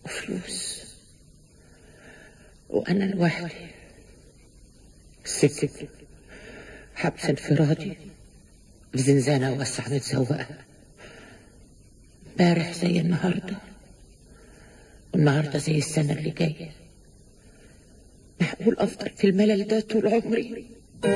وفلوس وأنا لوحدي سجن حبس انفرادي في زنزانة واسعة متسوقة امبارح زي النهاردة والنهاردة زي السنة اللي جاية معقول أفضل في الملل ده طول عمري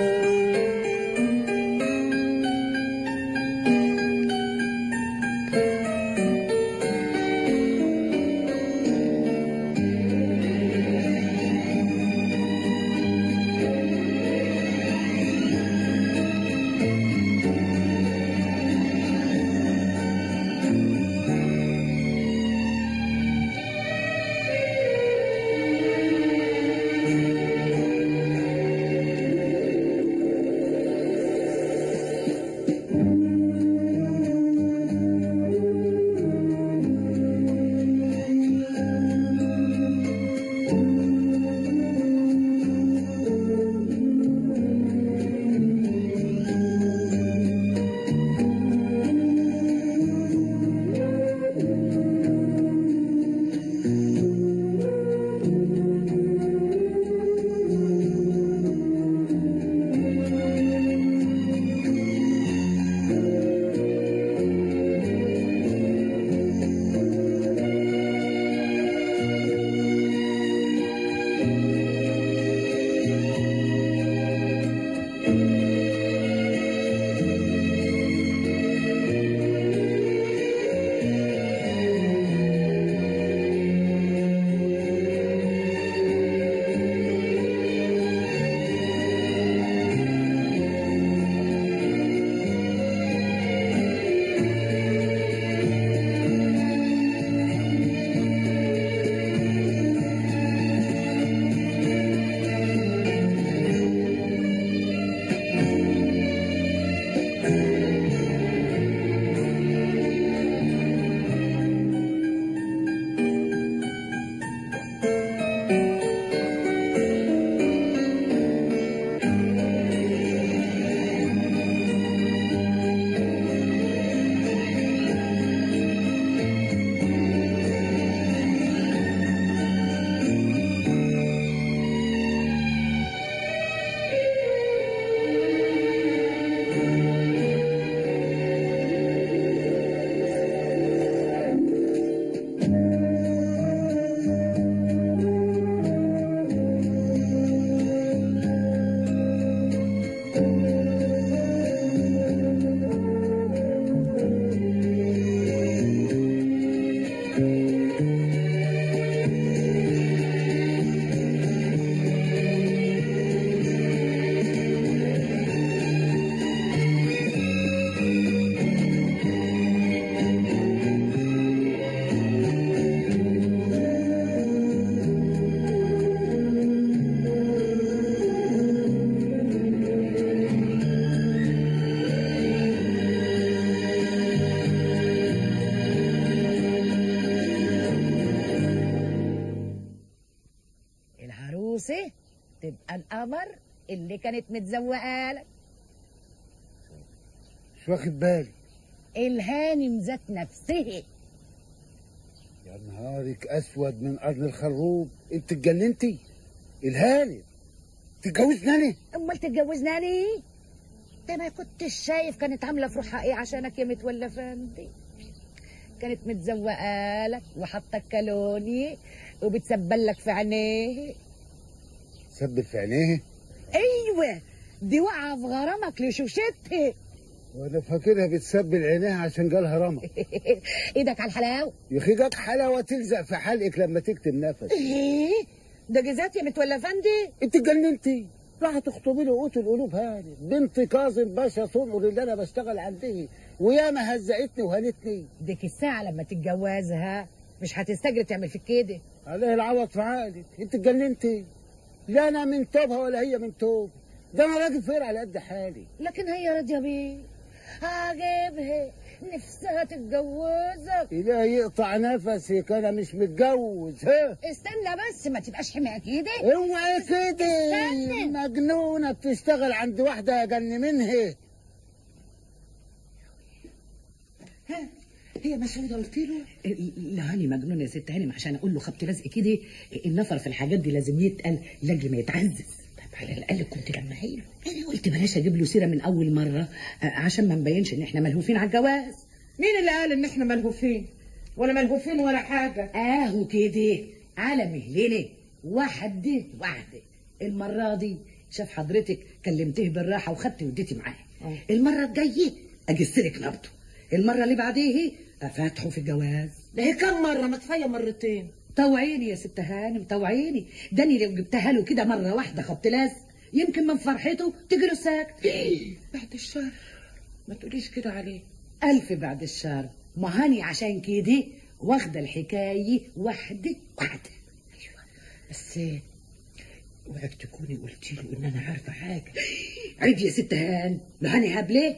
العروسة تبقى القمر اللي كانت متزوقة لك مش واخد بالي الهانم ذات نفسه يا نهارك اسود من قرن الخروب انت اتجننتي الهانم تتجوزني انا امال تتجوزنا ليه انت ما كنتش شايف كانت عامله في روحها ايه عشانك يا متولى فندي كانت متزوقه لك وحاطه كالوني وبتسبل لك في عينيه سبل في عينيه ايوه دي واقعه في غرامك لشوشتها وانا فاكرها بتسبل عينيها عشان جالها رمى ايدك على الحلاوه يا اخي جت حلاوه تلزق في حلقك لما تكتم نفس ايه ده جزات يا متولى فندي انت اتجننتي راح تخطبي له قوت القلوب هاني بنت كاظم باشا صنقر اللي انا بشتغل عنده وياما هزقتني وهنتني ديك الساعه لما تتجوزها مش هتستجري تعمل فيك كده عليه العوض في عقلك انت اتجننتي لا انا من توبها ولا هي من توب ده انا راجل فقير على قد حالي لكن هي راضيه بيه عاجبها نفسها تتجوزك إلهي يقطع نفسك انا مش متجوز ها استنى بس ما تبقاش حماق كده اوعي كده استنى. مجنونه بتشتغل عند واحده اجن منها هي مسعودة قلت له لا هاني مجنون يا ست هانم عشان اقول له خبط رزق كده النفر في الحاجات دي لازم يتقل لاجل ما يتعزز طب على الاقل كنت لما له انا قلت بلاش اجيب له سيره من اول مره آه، عشان ما نبينش ان احنا ملهوفين على الجواز مين اللي قال ان احنا ملهوفين ولا ملهوفين ولا حاجه اهو كده على مهلنا واحدة واحدة المرة دي شاف حضرتك كلمته بالراحة وخدت وديتي معاه المرة الجاية أجسلك نبضه المرة اللي بعديه أفاتحه في الجواز ده هي كم مره مطفيه مرتين توعيني يا ست هانم توعيني داني لو جبتها له كده مرة واحدة خبط لاز يمكن من فرحته تجي له ساكت بعد الشر ما تقوليش كده عليه ألف بعد الشر ما هاني عشان كده واخدة الحكاية واحدة واحدة بس اوعك تكوني قلتي له ان انا عارفه حاجه عيب يا ست هان لا هاني هبلة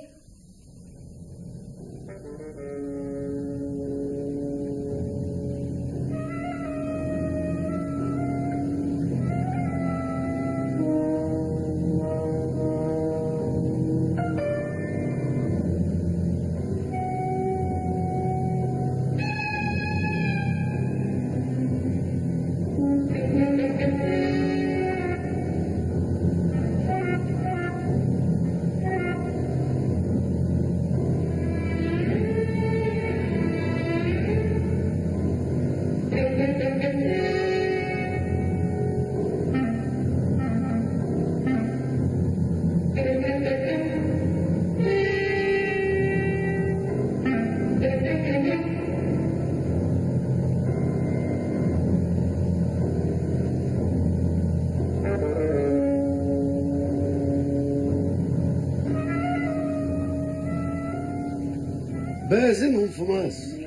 بازنهم في مصر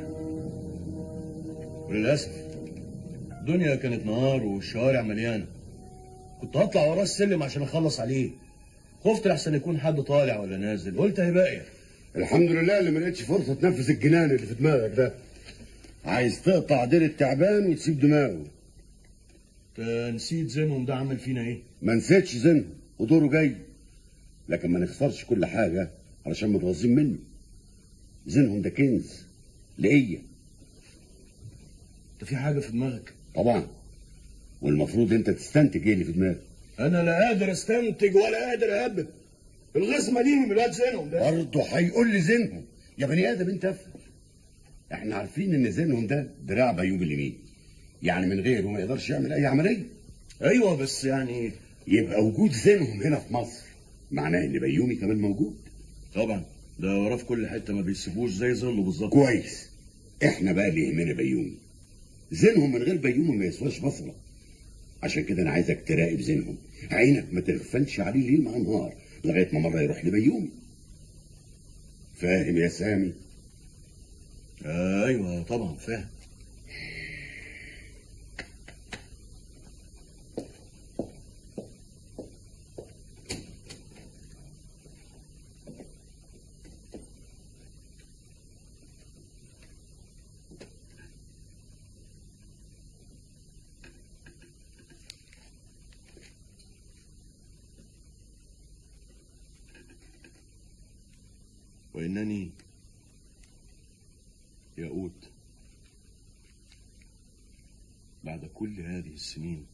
وللأسف الدنيا كانت نهار والشوارع مليانة كنت هطلع وراه السلم عشان أخلص عليه خفت لحسن يكون حد طالع ولا نازل قلت هي باقية الحمد لله اللي ما لقيتش فرصه تنفذ الجنان اللي في دماغك ده عايز تقطع دير التعبان وتسيب دماغه انت نسيت زينهم ده عمل فينا ايه ما نسيتش زينهم ودوره جاي لكن ما نخسرش كل حاجه علشان متغاظين منه زينهم ده كنز لقيه انت في حاجة في دماغك طبعا والمفروض انت تستنتج ايه اللي في دماغك انا لا قادر استنتج ولا قادر اهبب الغصمة دي من الواد زينهم ده برضه هيقول لي زينهم يا بني ادم انت افهم احنا عارفين ان زينهم ده دراع بيوم اليمين يعني من غيره ما يقدرش يعمل اي عمليه ايوه بس يعني يبقى وجود زينهم هنا في مصر معناه ان بيومي كمان موجود طبعا ده وراه في كل حتة ما بيسيبوش زي ظله بالظبط كويس احنا بقى اللي يهمنا بيومي زينهم من غير بيومي ما يسواش بصره عشان كده انا عايزك تراقب زينهم عينك ما تغفلش عليه ليل مع نهار لغايه ما مره يروح لبيومي فاهم يا سامي آه ايوه طبعا فاهم وإنني ياقوت بعد كل هذه السنين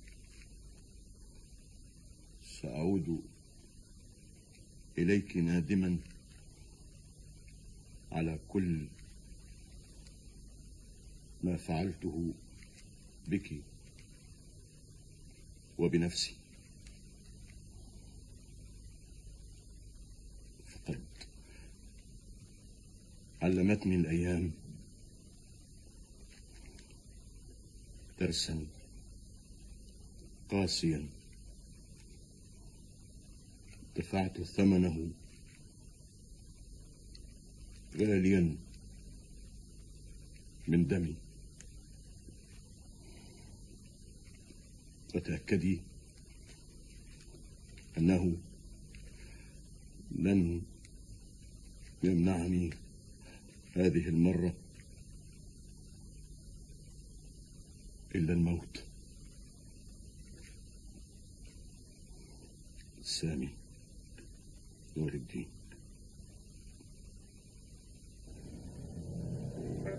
سأعود إليك نادما على كل ما فعلته بك وبنفسي فقد علمتني الأيام درسا قاسيا دفعت ثمنه غاليا من دمي وتأكدي أنه لن يمنعني هذه المرة إلا الموت سامي نور الدين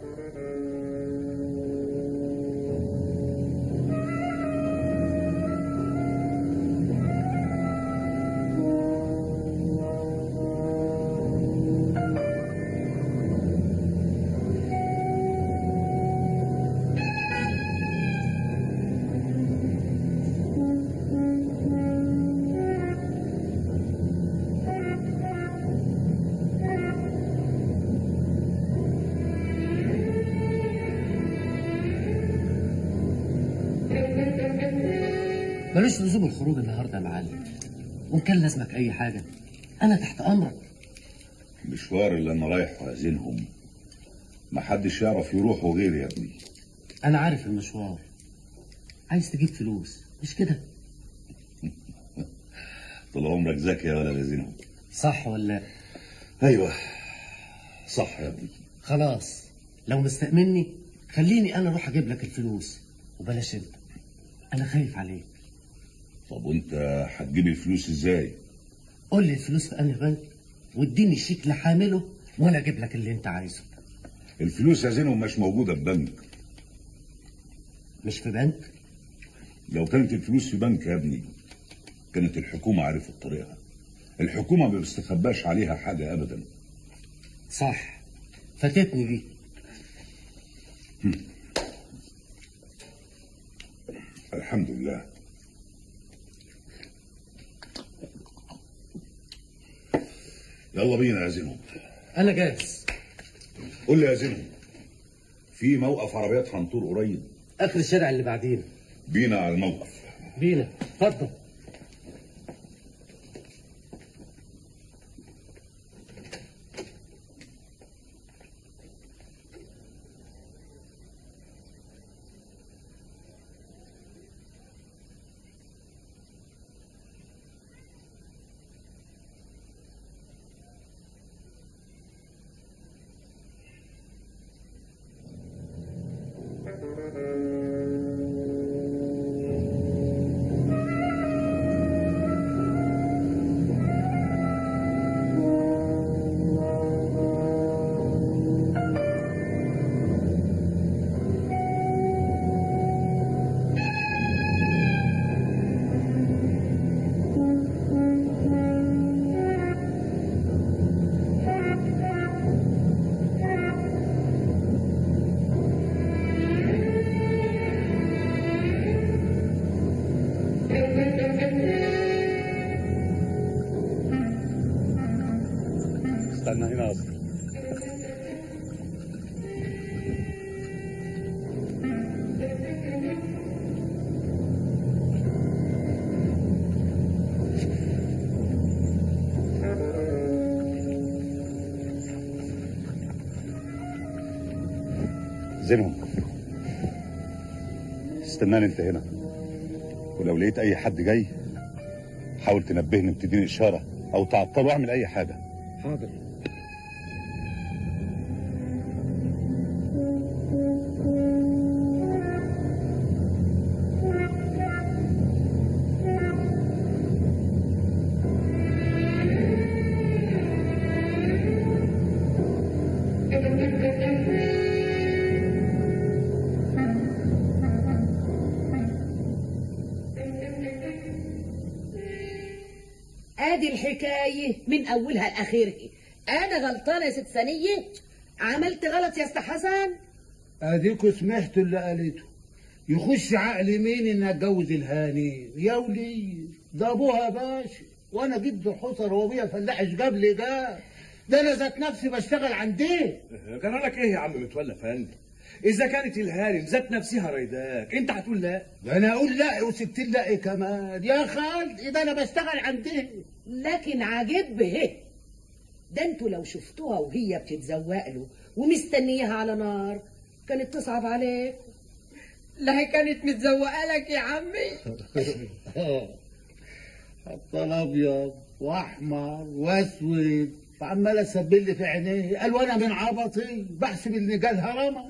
ملوش لزوم الخروج النهارده يا معلم وان كان لازمك اي حاجه انا تحت امرك المشوار اللي انا رايحه هزينهم محدش يعرف يروحه غيري يا ابني انا عارف المشوار عايز تجيب فلوس مش كده طول عمرك ذكي يا ولا لازينهم صح ولا لا ايوه صح يا ابني خلاص لو مستأمني خليني انا اروح اجيب لك الفلوس وبلاش انت انا خايف عليك طب وانت هتجيب الفلوس ازاي قول لي الفلوس في انهي بنك واديني الشيك لحامله وانا اجيب لك اللي انت عايزه الفلوس يا زينهم مش موجوده في بنك مش في بنك لو كانت الفلوس في بنك يا ابني كانت الحكومه عرفت طريقها الحكومه ما بيستخباش عليها حاجه ابدا صح فاتتني دي الحمد لله يلا بينا يا زينهم انا جاهز قول لي يا زينهم في موقف عربيات حنطور قريب اخر الشارع اللي بعدين بينا على الموقف بينا اتفضل استنى هنا اصلا زينهم استناني انت هنا ولو لقيت اي حد جاي حاول تنبهني وتديني اشاره او تعطله اعمل اي حاجه حاضر ادي الحكايه من اولها لاخرها انا غلطانه يا ست ثانيه عملت غلط يا استا حسن اديكوا سمعتوا اللي قالته يخش عقل مين ان اتجوز الهاني يا ولي ده ابوها باشا وانا جد حصر وابويا فلاح جاب لي ده ده انا ذات نفسي بشتغل عنديه كان لك ايه يا عم متولى فندم اذا كانت الهارم ذات نفسها رايداك انت هتقول لا ده انا اقول لا وستين لا كمان يا خالد ده انا بشتغل عنديه لكن عاجبه ده انتوا لو شفتوها وهي بتتزوق له ومستنياها على نار كانت تصعب عليك لا هي كانت متزوقه لك يا عمي حتى الابيض واحمر واسود وعمال اسبل لي في عينيه قال وانا من عبطي بحسب ان جالها رمى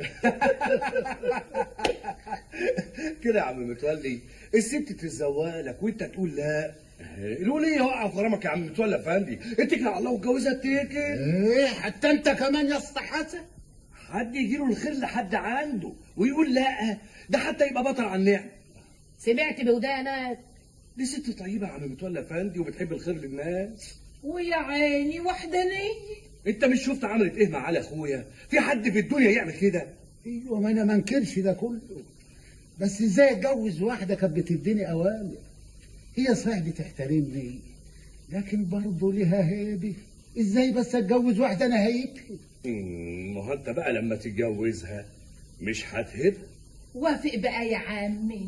كده يا عم متولي الست تتزوق لك وانت تقول لا الولية وقع في رمك يا عم متولى فندي اتكل على الله واتجوزها اتكل ايه حتى انت كمان يا اسطى حسن حد يجيله الخير لحد عنده ويقول لا ده حتى يبقى بطل على النعم سمعت بودانك دي ست طيبة يا عم متولى فندي وبتحب الخير للناس ويا عيني وحدانيه انت مش شفت عملت ايه مع علي اخويا في حد في الدنيا يعمل كده ايوه ما انا ما انكرش ده كله بس ازاي اتجوز واحده كانت بتديني اوامر هي صحيح بتحترمني لكن برضه ليها هيبه ازاي بس اتجوز واحده انا هيبها مم، ما هو انت بقى لما تتجوزها مش هتهب وافق بقى يا عمي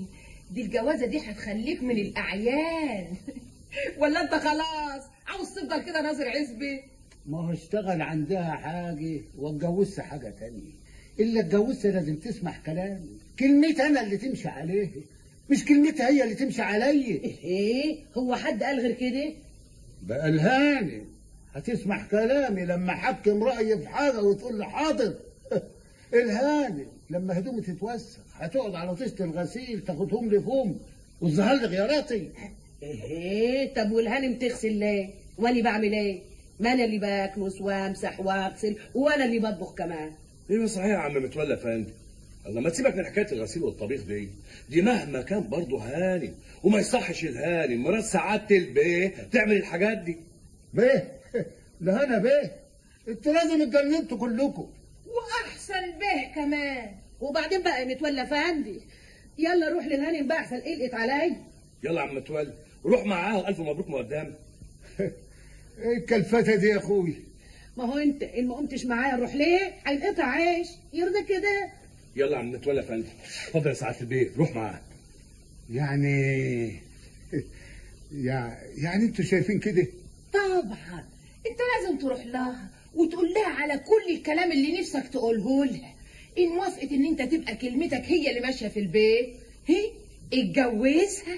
دي الجوازه دي هتخليك من الاعيان ولا انت خلاص عاوز تفضل كده ناظر عزبي ما هو اشتغل عندها حاجة واتجوزت حاجة تانية إلا اتجوزت لازم تسمع كلامي كلمتي أنا اللي تمشي عليه مش كلمتها هي اللي تمشي عليا ايه هو حد قال غير كده بقى الهاني هتسمع كلامي لما حكم رأيي في حاجة وتقول لي حاضر الهاني لما هدومي تتوسخ هتقعد على طيشة الغسيل تاخدهم لي فم وتظهر لي غياراتي ايه طب والهانم تغسل ليه وانا بعمل ايه ما انا اللي بكنس وامسح واغسل وانا اللي بطبخ كمان ايوه صحيح يا عم متولى فندم الله ما تسيبك من حكايه الغسيل والطبيخ دي دي مهما كان برضه هانم وما يصحش الهانم مرات سعاده البيه تعمل الحاجات دي بيه ده انا بيه انتوا لازم اتجننتوا كلكم واحسن به كمان وبعدين بقى متولى فندي يلا روح للهانم بقى احسن قلقت عليا يلا يا عم متولى روح معاه الف مبروك مقدام ايه الكلفتة دي يا اخوي ما هو انت ان ما قمتش معايا نروح ليه هينقطع عيش يرضى كده يلا يا عم متولى فندم اتفضل يا سعاده البيه روح معاه يعني يع- يعني انتوا شايفين كده طبعا انت لازم تروح لها وتقول لها على كل الكلام اللي نفسك تقوله لها ان وافقت ان انت تبقى كلمتك هي اللي ماشيه في البيت هي اتجوزها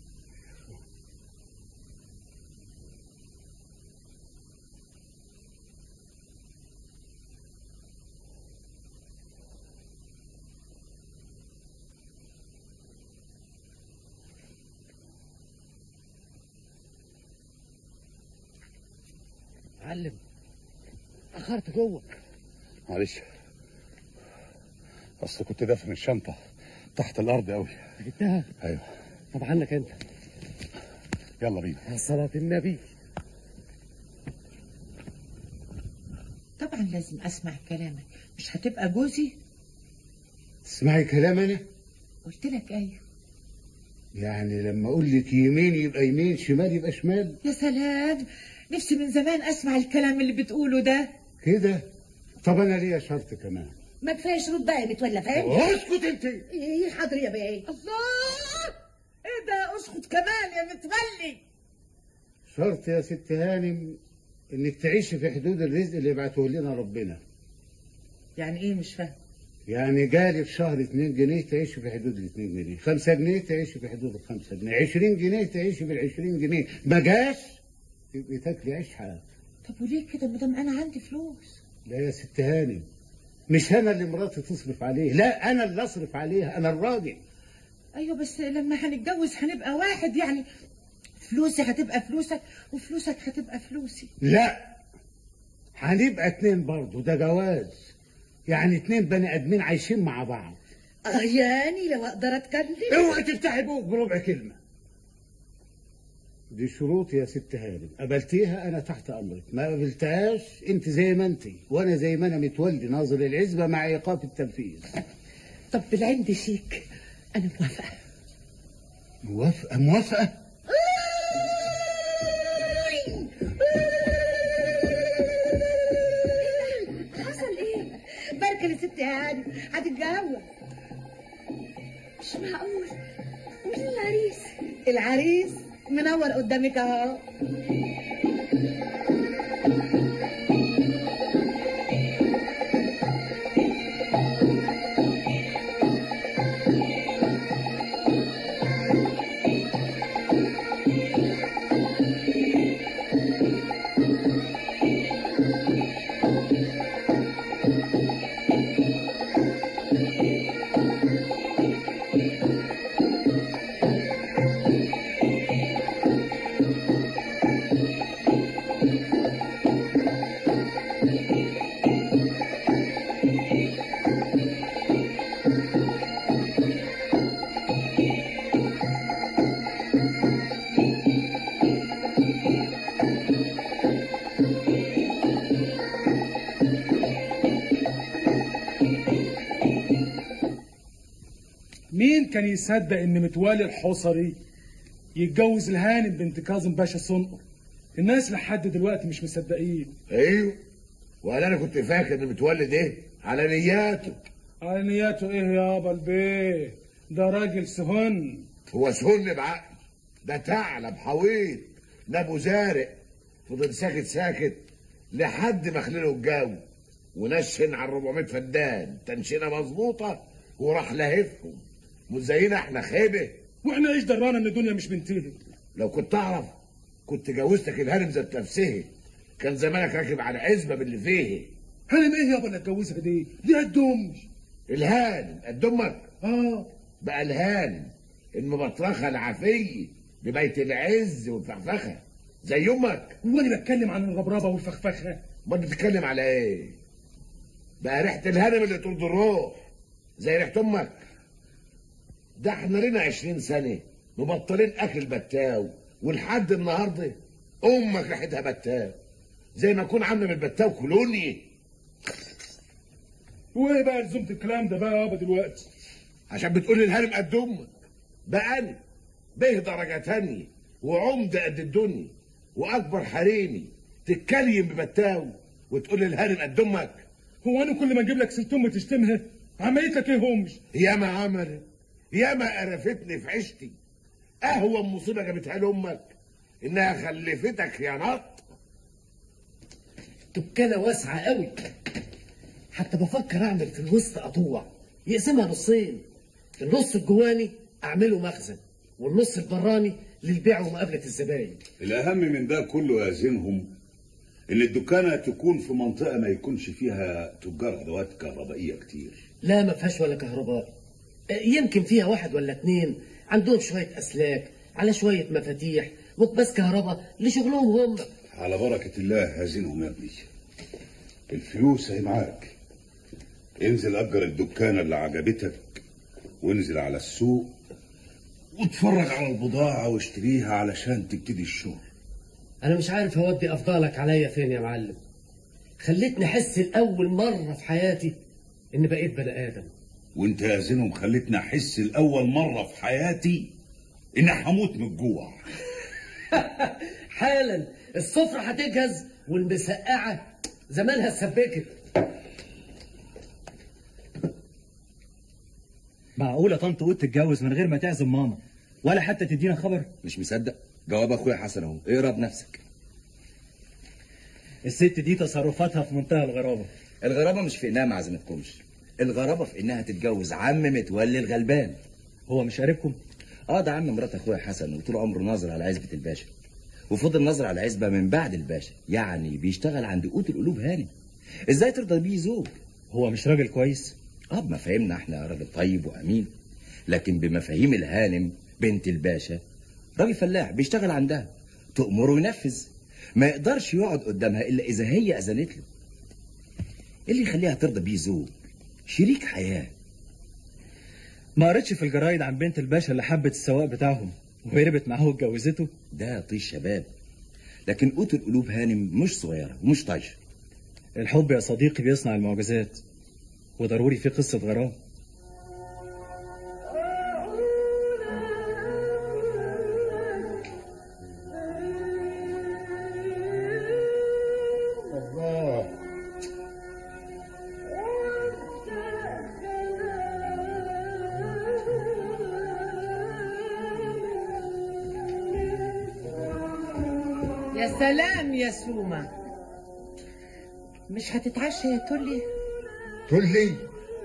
معلم اخرت جوه معلش اصل كنت دافن الشنطه تحت الارض قوي جبتها ايوه طب عنك انت يلا بينا على صلاة النبي طبعا لازم اسمع كلامك مش هتبقى جوزي تسمعي كلام انا قلت لك ايوه يعني لما اقول لك يمين يبقى يمين شمال يبقى شمال يا سلام نفسي من زمان اسمع الكلام اللي بتقوله ده كده طب انا ليا شرط كمان ما كفايه شروط بقى يا متولى فاهم اسكت انت ايه حاضر يا بيه الله ايه ده اسكت كمان يا متولي شرط يا ست هانم انك تعيشي في حدود الرزق اللي يبعته لنا ربنا يعني ايه مش فاهم يعني جالي في شهر 2 جنيه تعيشي في حدود ال 2 جنيه 5 جنيه تعيشي في حدود ال 5 جنيه 20 جنيه تعيشي في ال 20 جنيه ما جاش تبقي تاكلي عيش حياتك طب وليه كده ما دام انا عندي فلوس لا يا ست هانم مش انا اللي مراتي تصرف عليه لا انا اللي اصرف عليها انا الراجل ايوه بس لما هنتجوز هنبقى واحد يعني فلوسي هتبقى فلوسك وفلوسك هتبقى فلوسي لا هنبقى اتنين برضه ده جواز يعني اتنين بني ادمين عايشين مع بعض اه يعني لو اقدر اتكلم اوعي تفتحي بوك بربع كلمه دي شروط يا ست هانم قبلتيها انا تحت امرك ما قبلتهاش انت زي ما انت وانا زي ما انا متولي ناظر العزبه مع ايقاف التنفيذ طب بالعند شيك انا موافقه موافقه موافقه حصل ايه بركه يا ست هاني هتتجوز مش معقول مين العريس العريس منور قدامك اهو مين كان يصدق ان متولي الحصري يتجوز الهانم بنت كاظم باشا صنقر الناس لحد دلوقتي مش مصدقين ايوه ولا انا كنت فاكر ان متولد ايه على نياته على نياته ايه يابا البيه ده راجل سهن هو سهن بعقل ده ثعلب حويط نابو زارق فضل ساكت ساكت لحد ما خليله الجو ونشن على 400 فدان تنشينه مظبوطه وراح لهفهم مش زينا احنا خيبه واحنا ايش درانا ان الدنيا مش بنتهي لو كنت اعرف كنت جوزتك الهرم ذات نفسها كان زمانك راكب على عزبه باللي فيه هانم ايه يابا اللي اتجوزها دي دي قدومش الهانم قد امك اه بقى الهانم المبطرخه العافيه ببيت العز والفخفخه زي امك هو انا بتكلم عن الربربه والفخفخه امال بتتكلم على ايه بقى ريحه الهانم اللي ترد الروح زي ريحه امك ده احنا لنا عشرين سنه مبطلين اكل بتاو ولحد النهارده امك ريحتها بتاو زي ما اكون عامله من البتاو كولوني وايه بقى لزومة الكلام ده بقى يابا دلوقتي عشان بتقول الهانم قد امك بقى انا به درجه تانية وعمده قد الدنيا واكبر حريمي تتكلم ببتاو وتقول الهانم قد امك هو انا كل ما اجيب لك ست ام تشتمها عملت لك ايه همش ياما عملت ياما قرفتني في عيشتي اهون مصيبه جابتها لامك انها خلفتك يا نط دكانة واسعة قوي حتى بفكر اعمل في الوسط قطوع يقسمها نصين النص الجواني اعمله مخزن والنص البراني للبيع ومقابلة الزباين الأهم من ده كله يا زينهم إن الدكانة تكون في منطقة ما يكونش فيها تجار أدوات كهربائية كتير لا ما فيهاش ولا كهرباء يمكن فيها واحد ولا اتنين عندهم شوية أسلاك على شوية مفاتيح وكباس كهرباء لشغلهم هم على بركة الله يا زينهم يا ابني الفلوس اهي معاك انزل أجر الدكانة اللي عجبتك وانزل على السوق واتفرج على البضاعة واشتريها علشان تبتدي الشغل أنا مش عارف هودي أفضالك عليا فين يا معلم خليتني أحس لأول مرة في حياتي إن بقيت بني آدم وانت يا زينهم خلتني احس لاول مره في حياتي اني هموت من الجوع حالا السفرة هتجهز والمسقعة زمانها اتسبكت معقولة طنط قوت تتجوز من غير ما تعزم ماما ولا حتى تدينا خبر مش مصدق جواب اخويا حسن اهو اقرا بنفسك الست دي تصرفاتها في منتهى الغرابة الغرابه مش في انها ما عزمتكمش الغرابه في انها تتجوز عم متولي الغلبان هو مش قريبكم اه ده عم مرات اخويا حسن وطول عمره ناظر على عزبه الباشا وفضل ناظر على العزبه من بعد الباشا يعني بيشتغل عند قوت القلوب هانم ازاي ترضى بيه زوج هو مش راجل كويس اه بمفاهيمنا احنا راجل طيب وامين لكن بمفاهيم الهانم بنت الباشا راجل فلاح بيشتغل عندها تأمره وينفذ ما يقدرش يقعد قدامها الا اذا هي اذنت له ايه اللي يخليها ترضى بيه زوج شريك حياه ما قريتش في الجرايد عن بنت الباشا اللي حبت السواق بتاعهم وهربت معاه واتجوزته ده طيش شباب لكن قوت القلوب هانم مش صغيره ومش طايشه الحب يا صديقي بيصنع المعجزات وضروري في قصة غرام الله يا سلام يا سومة مش هتتعشى يا تولي تقول لي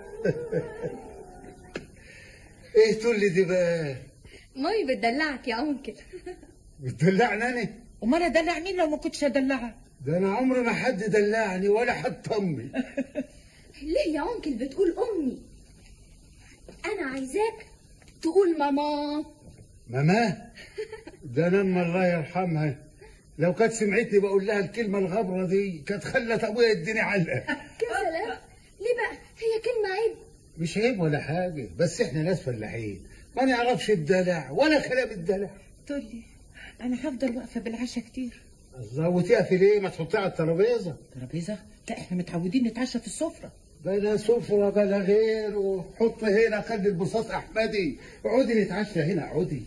ايه تقول لي دي بقى مامي بتدلعك يا انكل بتدلعني انا امال ادلع مين لو ما كنتش ادلعها ده انا عمري ما حد دلعني ولا حد امي ليه يا انكل بتقول امي انا عايزاك تقول ماما ماما ده انا أما الله يرحمها لو كانت سمعتني بقول لها الكلمه الغبره دي كانت خلت ابويا يديني علقه يا سلام ليه بقى هي كلمه عيب مش عيب ولا حاجه بس احنا ناس فلاحين ما نعرفش الدلع ولا كلام الدلع تولي انا هفضل واقفه بالعشاء كتير زودتيها في ليه ما تحطيها على الترابيزه ترابيزه لا احنا متعودين نتعشى في السفره بلا سفرة بلا غير وحط هنا خلي البساط أحمدي اقعدي نتعشى هنا اقعدي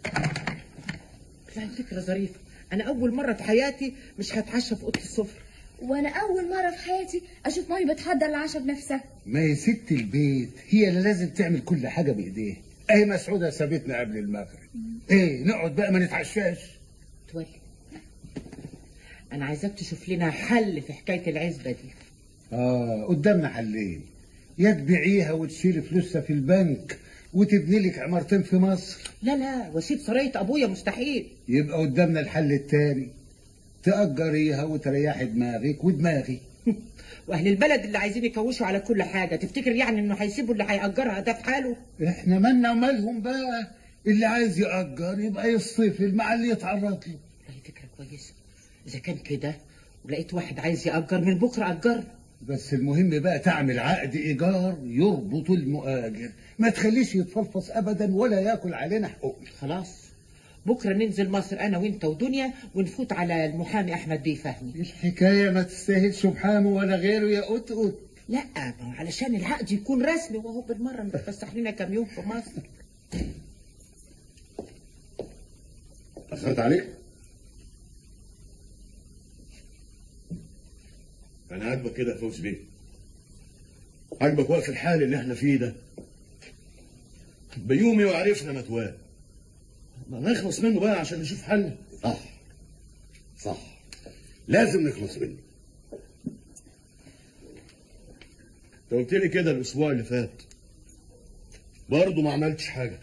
لا فكره ظريفه انا اول مره في حياتي مش هتعشى في اوضه السفره وانا اول مره في حياتي اشوف مامي بتحضر العشاء بنفسها ما هي ست البيت هي اللي لازم تعمل كل حاجه بايديها اهي مسعوده سابتنا قبل المغرب ايه نقعد بقى ما نتعشاش تولي انا عايزاك تشوف لنا حل في حكايه العزبه دي اه قدامنا حلين يا تبيعيها وتشيلي فلوسها في البنك وتبني لك عمارتين في مصر لا لا واسيب سرايه ابويا مستحيل يبقى قدامنا الحل التاني تأجريها وتريحي دماغك ودماغي واهل البلد اللي عايزين يكوشوا على كل حاجه تفتكر يعني انه هيسيبوا اللي هيأجرها ده في حاله احنا مالنا ومالهم بقى اللي عايز يأجر يبقى يصطفل مع اللي يتعرض له هي فكره كويسه اذا كان كده ولقيت واحد عايز يأجر من بكره أجر بس المهم بقى تعمل عقد إيجار يربط المؤاجر ما تخليش يتفلفص أبدا ولا ياكل علينا حقوقنا خلاص بكره ننزل مصر انا وانت ودنيا ونفوت على المحامي احمد بيه فهمي الحكاية ما تستاهلش محامي ولا غيره يا قطقط لا ما هو علشان العقد يكون رسمي وهو بالمره نتفسح لنا كام يوم في مصر أخرت عليك؟ انا عاجبك كده يا فوز بيه عاجبك وقف الحال اللي احنا فيه ده بيومي وعرفنا متواه ما نخلص منه بقى عشان نشوف حل صح صح لازم نخلص منه انت قلت لي كده الاسبوع اللي فات برضه ما عملتش حاجه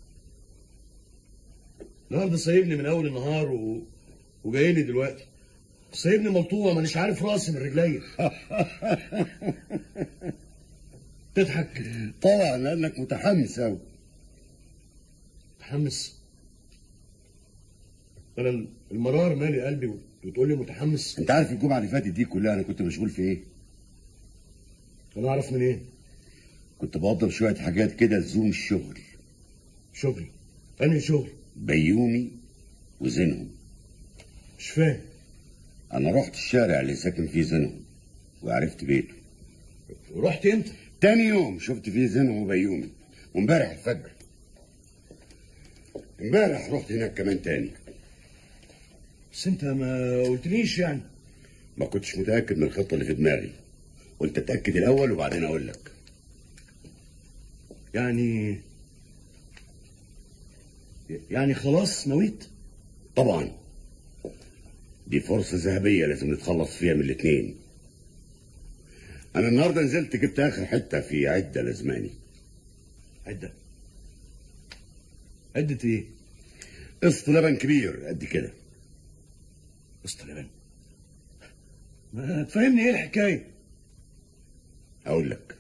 النهارده سايبني من اول النهار و... وجاي لي دلوقتي سايبني ملطوع مانيش عارف راسي من رجلي تضحك طبعا لأنك متحمس أوي متحمس انا المرار مالي قلبي وتقول لي متحمس أنت عارف الجمعة اللي فاتت دي كلها أنا كنت مشغول في إيه؟ انا اعرف من ايه كنت بوضب شوية حاجات كده لزوم الشغل شغل انهي شغل بيومي وزينهم مش فاهم أنا رحت الشارع اللي ساكن فيه زينهم وعرفت بيته رحت امتى؟ تاني يوم شفت فيه زينهم وبيومي وامبارح الفجر امبارح رحت هناك كمان تاني بس انت ما قلتليش يعني ما كنتش متأكد من الخطة اللي في دماغي قلت أتأكد الأول وبعدين أقول لك يعني يعني خلاص نويت طبعا دي فرصة ذهبية لازم نتخلص فيها من الاتنين أنا النهاردة نزلت جبت آخر حتة في عدة لزماني عدة عدة إيه؟ قسط لبن كبير قد كده قسط لبن ما تفهمني إيه الحكاية؟ أقول لك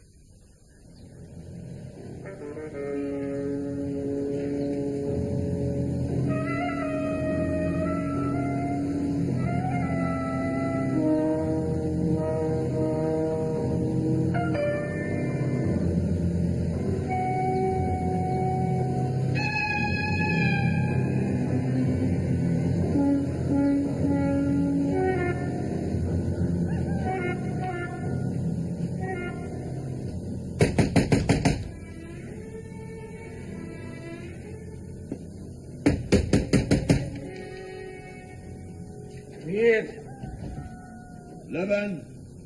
مين؟ لبن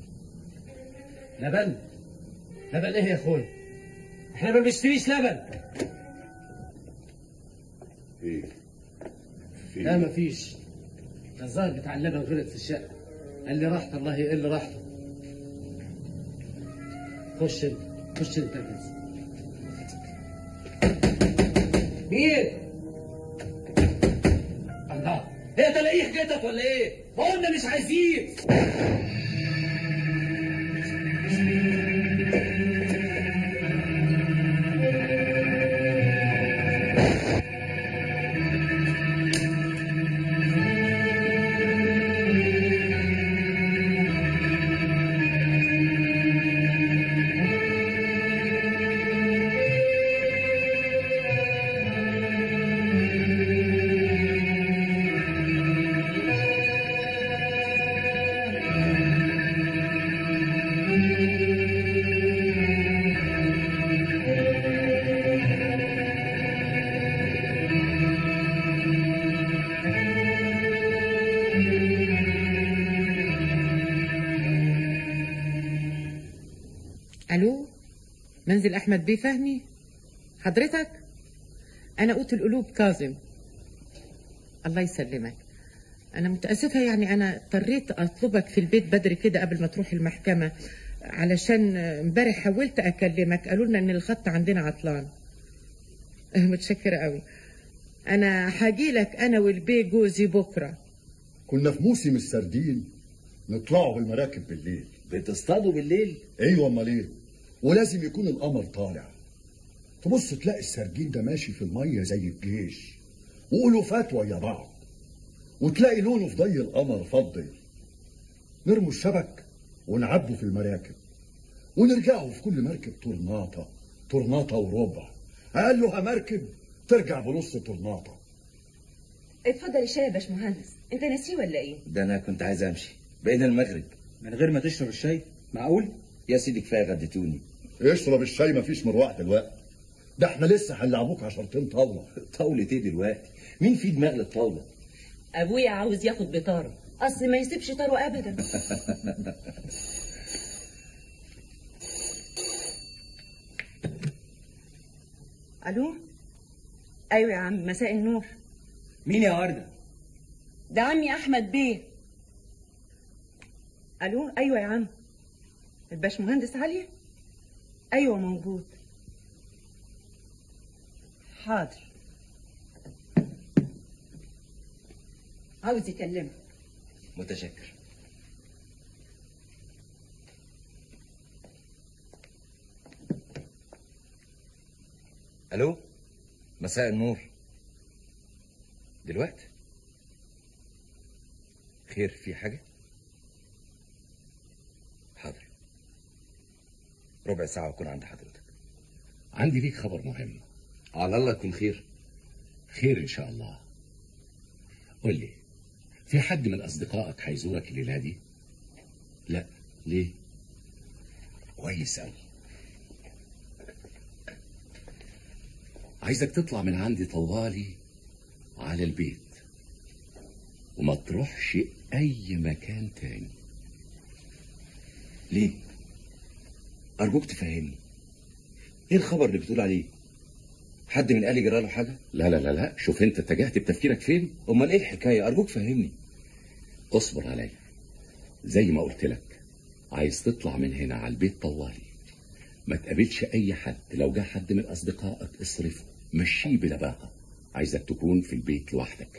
لبن لبن ايه يا اخويا؟ احنا ما بنشتريش لبن إيه؟ لا مفيش ده الظاهر بتاع اللبن غلط في الشقه قال لي راحت الله يقل راحته خش انت خش انت بس مين؟ الله ايه تلاقيه حكايتك ولا ايه؟ ما قلنا مش عايزين الو منزل احمد بيه فهمي حضرتك انا قوت القلوب كاظم الله يسلمك انا متاسفه يعني انا اضطريت اطلبك في البيت بدري كده قبل ما تروح المحكمه علشان امبارح حاولت اكلمك قالوا لنا ان الخط عندنا عطلان متشكره قوي انا هاجي لك انا والبي جوزي بكره كنا في موسم السردين نطلعوا بالمراكب بالليل بتصطادوا بالليل ايوه امال ايه ولازم يكون القمر طالع تبص تلاقي السردين ده ماشي في الميه زي الجيش وألوفات ويا بعض وتلاقي لونه في ضي القمر فضي نرموا الشبك ونعبوا في المراكب ونرجعوا في كل مركب طرناطة طرناطة وربع أقلها مركب ترجع بنص طرناطة اتفضل الشاي يا باشمهندس انت ناسيه ولا ايه ده انا كنت عايز امشي بقينا المغرب من غير ما تشرب الشاي معقول يا سيدي كفايه غديتوني اشرب الشاي مفيش مروح دلوقتي ده احنا لسه هنلعبوك عشرتين طاولة طاولة ايه دلوقتي مين في دماغ للطاولة ابويا عاوز ياخد بطاره اصل ما يسيبش طاره ابدا الو ايوه يا عم مساء النور مين يا ورده ده عمي احمد بيه الو ايوه يا عم الباشمهندس علي ايوه موجود حاضر عاوز يكلمك متشكر الو مساء النور دلوقتي خير في حاجة حاضر ربع ساعة وأكون عند حضرتك عندي ليك خبر مهم على الله يكون خير خير إن شاء الله قول لي في حد من أصدقائك هيزورك الليلة دي؟ لا ليه؟ كويس أوي عايزك تطلع من عندي طوالي على البيت وما تروحش أي مكان تاني ليه؟ أرجوك تفهمني إيه الخبر اللي بتقول عليه؟ حد من أهلي جرى له حاجة؟ لا لا لا لا شوف أنت اتجهت بتفكيرك فين؟ أمال إيه الحكاية؟ أرجوك فهمني اصبر عليا زي ما قلت لك عايز تطلع من هنا على البيت طوالي ما تقابلش أي حد لو جه حد من أصدقائك اصرفه مشيه بلباقة عايزك تكون في البيت لوحدك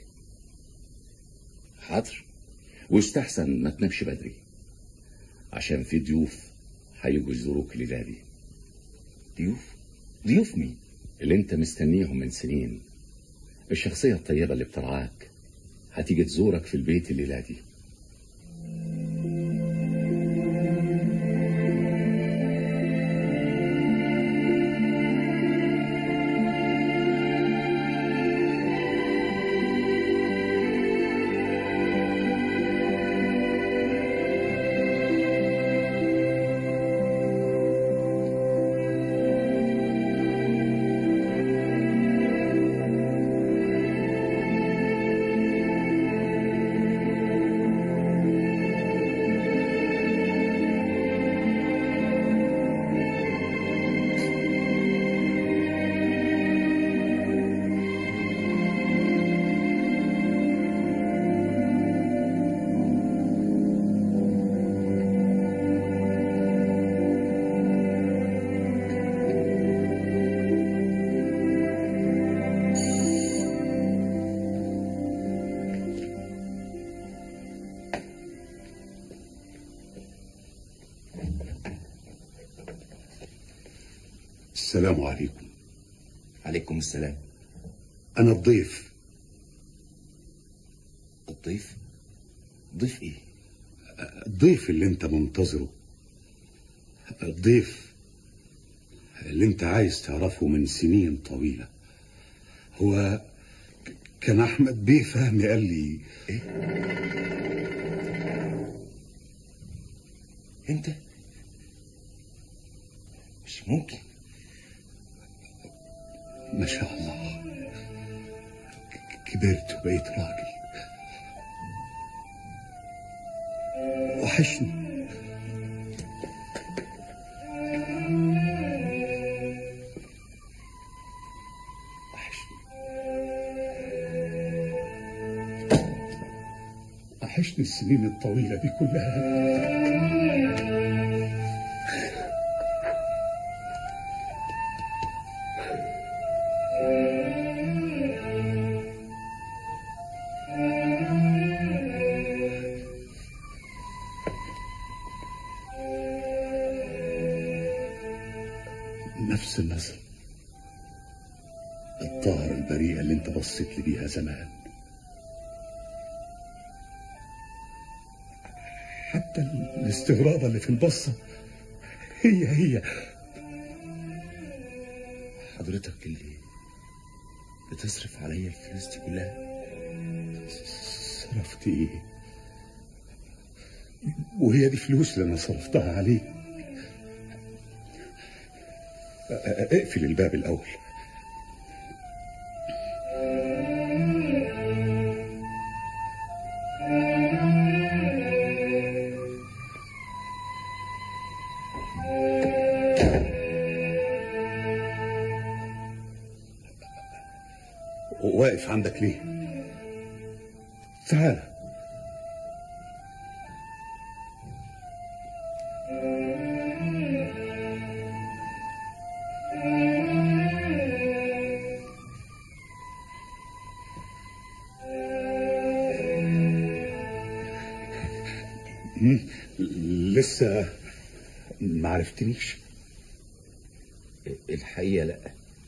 حاضر واستحسن ما تنامش بدري عشان في ضيوف هيجوا يزوروك الليلة دي ضيوف؟ ضيوف مين؟ اللي انت مستنيهم من سنين الشخصية الطيبة اللي بترعاك هتيجي تزورك في البيت الليلة دي السلام عليكم عليكم السلام أنا الضيف الضيف؟ ضيف إيه؟ الضيف اللي أنت منتظره الضيف اللي أنت عايز تعرفه من سنين طويلة هو ك- كان أحمد بيه فهمي قال لي إيه؟ أنت؟ مش ممكن ما شاء الله ك- كبرت وبقيت راجل وحشني وحشني السنين الطويلة دي كلها نفس النظرة الطاهرة البريئة اللي انت بصيت لي بيها زمان حتى الاستغراب اللي في البصة هي هي حضرتك اللي بتصرف عليا الفلوس دي كلها صرفت ايه وهي دي فلوس اللي انا صرفتها عليك اقفل الباب الاول واقف عندك ليه تعال مم. لسه ما عرفتنيش الحقيقة لا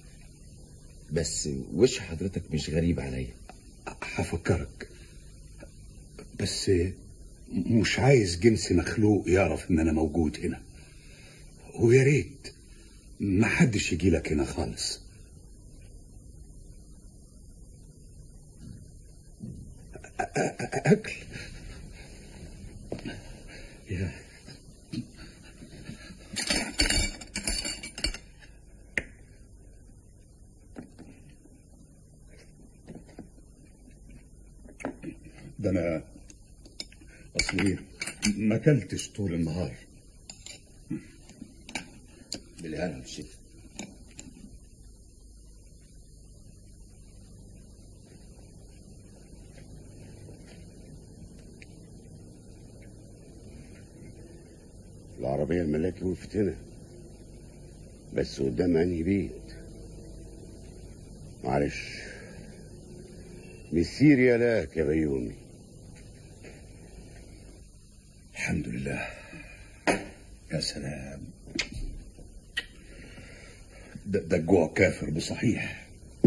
بس وش حضرتك مش غريب عليا هفكرك بس مش عايز جنس مخلوق يعرف ان انا موجود هنا ويا ريت ما حدش يجي لك هنا خالص أ- أ- اكل يا ده انا اصلي ما اكلتش طول النهار بالهنا والشفا العربية الملاكي وقفت هنا بس قدام انهي بيت معلش مسير يا لاك يا بيومي الحمد لله يا سلام ده, ده الجوع كافر بصحيح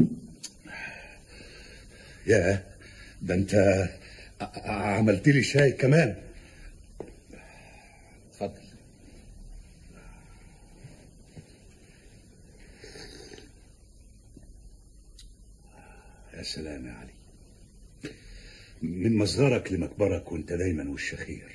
يا ده انت ع- عملت لي شاي كمان اتفضل يا سلام يا علي من مصغرك لمكبرك وانت دايما وش خير